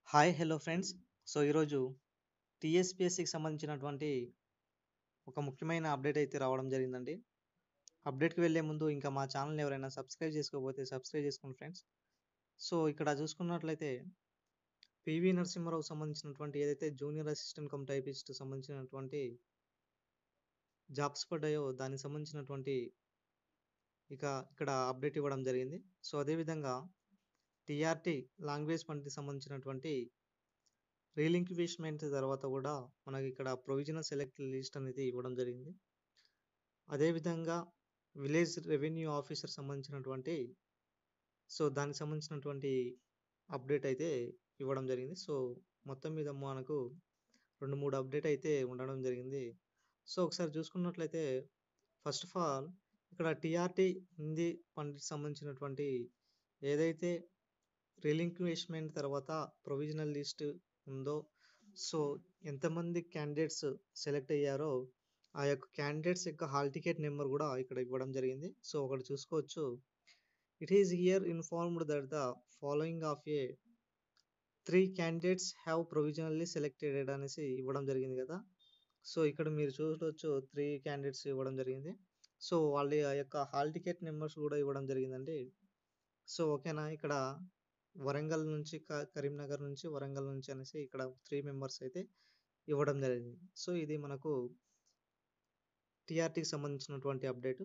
hi hello friends so ఈరోజు టీఎస్పిఎస్సికి సంబంధించినటువంటి ఒక ముఖ్యమైన అప్డేట్ అయితే రావడం జరిగిందండి అప్డేట్కి వెళ్ళే ముందు ఇంకా మా ఛానల్ని ఎవరైనా సబ్స్క్రైబ్ చేసుకోకపోతే సబ్స్క్రైబ్ చేసుకోండి ఫ్రెండ్స్ సో ఇక్కడ చూసుకున్నట్లయితే పివి నరసింహారావు సంబంధించినటువంటి ఏదైతే జూనియర్ అసిస్టెంట్ కమ్ టైపిస్ట్ సంబంధించినటువంటి జాబ్స్ పడ్డాయో దానికి సంబంధించినటువంటి ఇక ఇక్కడ అప్డేట్ ఇవ్వడం జరిగింది సో అదేవిధంగా టీఆర్టీ లాంగ్వేజ్ పంటికి సంబంధించినటువంటి రీలింక్విష్మెంట్ తర్వాత కూడా మనకి ఇక్కడ ప్రొవిజనల్ సెలెక్ట్ లిస్ట్ అనేది ఇవ్వడం జరిగింది అదేవిధంగా విలేజ్ రెవెన్యూ ఆఫీసర్ సంబంధించినటువంటి సో దానికి సంబంధించినటువంటి అప్డేట్ అయితే ఇవ్వడం జరిగింది సో మొత్తం మీద మనకు రెండు మూడు అప్డేట్ అయితే ఉండడం జరిగింది సో ఒకసారి చూసుకున్నట్లయితే ఫస్ట్ ఆఫ్ ఆల్ ఇక్కడ టీఆర్టీ హిందీ పండిట్ సంబంధించినటువంటి ఏదైతే రిలింక్విష్మెంట్ తర్వాత ప్రొవిజనల్ లిస్ట్ ఉందో సో ఎంతమంది క్యాండిడేట్స్ సెలెక్ట్ అయ్యారో ఆ యొక్క క్యాండిడేట్స్ యొక్క హాల్ టికెట్ నెంబర్ కూడా ఇక్కడ ఇవ్వడం జరిగింది సో ఒకటి చూసుకోవచ్చు it is here informed that the following of a three candidates have provisionally selected అనేసి ఇవ్వడం జరిగింది కదా సో ఇక్కడ మీరు చూడవచ్చు త్రీ క్యాండిడేట్స్ ఇవ్వడం జరిగింది సో వాళ్ళ యొక్క హాల్ టికెట్ నెంబర్స్ కూడా ఇవ్వడం జరిగిందండి సో ఓకేనా ఇక్కడ వరంగల్ నుంచి కరీంనగర్ నుంచి వరంగల్ నుంచి అనేసి ఇక్కడ త్రీ మెంబర్స్ అయితే ఇవ్వడం జరిగింది సో ఇది మనకు టీఆర్టీకి సంబంధించినటువంటి అప్డేట్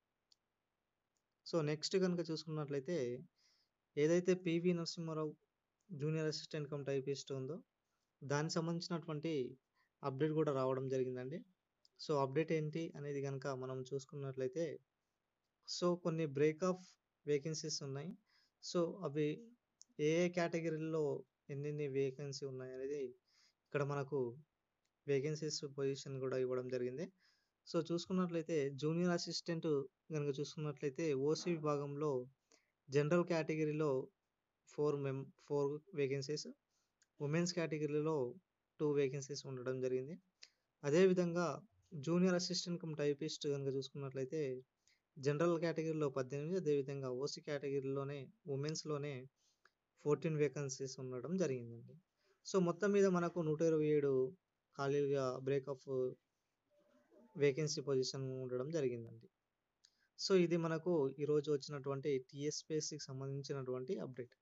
సో నెక్స్ట్ కనుక చూసుకున్నట్లయితే ఏదైతే PV Narasimha Rao junior assistant cum typist ఉందో దానికి సంబంధించినటువంటి అప్డేట్ కూడా రావడం జరిగిందండి సో అప్డేట్ ఏంటి అనేది కనుక మనం చూసుకున్నట్లయితే సో కొన్ని బ్రేక్ ఆఫ్ వేకెన్సీస్ ఉన్నాయి సో అవి ఏ ఏ కేటగిరీలో ఎన్నెన్ని వేకెన్సీ ఉన్నాయి అనేది ఇక్కడ మనకు వేకెన్సీస్ పొజిషన్ కూడా ఇవ్వడం జరిగింది సో చూసుకున్నట్లయితే జూనియర్ అసిస్టెంట్ కనుక చూసుకున్నట్లయితే ఓసీ విభాగంలో జనరల్ కేటగిరీలో ఫోర్ మెం ఫోర్ వేకెన్సీస్ ఉమెన్స్ కేటగిరీలో టూ వేకెన్సీస్ ఉండడం జరిగింది అదేవిధంగా జూనియర్ అసిస్టెంట్ కమ్ టైపిస్ట్ కనుక చూసుకున్నట్లయితే జనరల్ కేటగిరీలో పద్దెనిమిది అదేవిధంగా ఓసీ కేటగిరీలోనే ఉమెన్స్లోనే ఫోర్టీన్ వేకెన్సీస్ ఉండడం జరిగిందండి సో మొత్తం మీద మనకు నూట ఇరవై ఏడు ఖాళీలుగా బ్రేక్ ఆఫ్ వేకెన్సీ పొజిషన్ ఉండడం జరిగిందండి సో ఇది మనకు ఈరోజు వచ్చినటువంటి టీఎస్పిఎస్సికి సంబంధించినటువంటి అప్డేట్